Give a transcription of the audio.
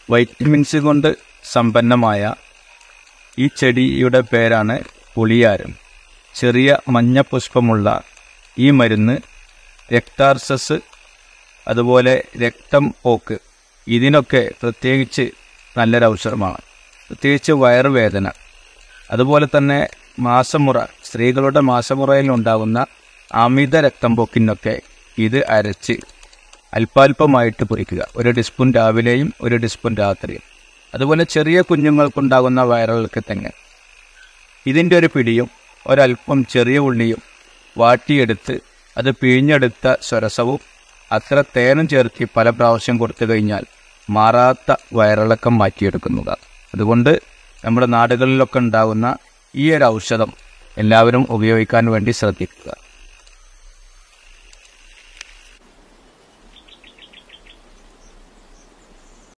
vitamins കൊണ്ട് സമ്പന്നമായ ഈ ചെടിയുടെ പേരാണ് പുളിയാരം ചെറിയ മഞ്ഞ പുഷ്പമുള്ള ഈ മരുന്ന് രക്താർസസ് അതുപോലെ രക്തം പോക്ക് ഇതിനൊക്കെ പ്രത്യേകിച്ച് നല്ലൊരു ഔഷധമാണ് പ്രത്യേകിച്ച് വയറുവേദന അതുപോലെ തന്നെ മാസമുറ സ്ത്രീകളുടെ മാസമുറയിൽ ഉണ്ടാകുന്ന അമിത രക്തം പോക്കിനൊക്കെ ഇത് അരച്ച് അല്പാൽപമായിട്ട് പൊരിക്കുക ഒരു ടീസ്പൂൺ രാവിലെയും ഒരു ടീസ്പൂൺ രാത്രിയും അതുപോലെ ചെറിയ കുഞ്ഞുങ്ങൾക്കുണ്ടാകുന്ന വയറുകൾക്ക് തന്നെ ഇതിൻ്റെ ഒരു പിടിയും ഒരല്പം ചെറിയ ഉള്ളിയും വാട്ടിയെടുത്ത് അത് പിഴിഞ്ഞെടുത്ത സ്വരസവും അത്ര തേനും ചേർത്ത് പല പ്രാവശ്യം കൊടുത്തു കഴിഞ്ഞാൽ മാറാത്ത വയറിളക്കം മാറ്റിയെടുക്കുന്നതാണ് അതുകൊണ്ട് നമ്മുടെ നാടുകളിലൊക്കെ ഉണ്ടാകുന്ന ഈ ഒരു ഔഷധം എല്ലാവരും ഉപയോഗിക്കാൻ വേണ്ടി ശ്രദ്ധിക്കുക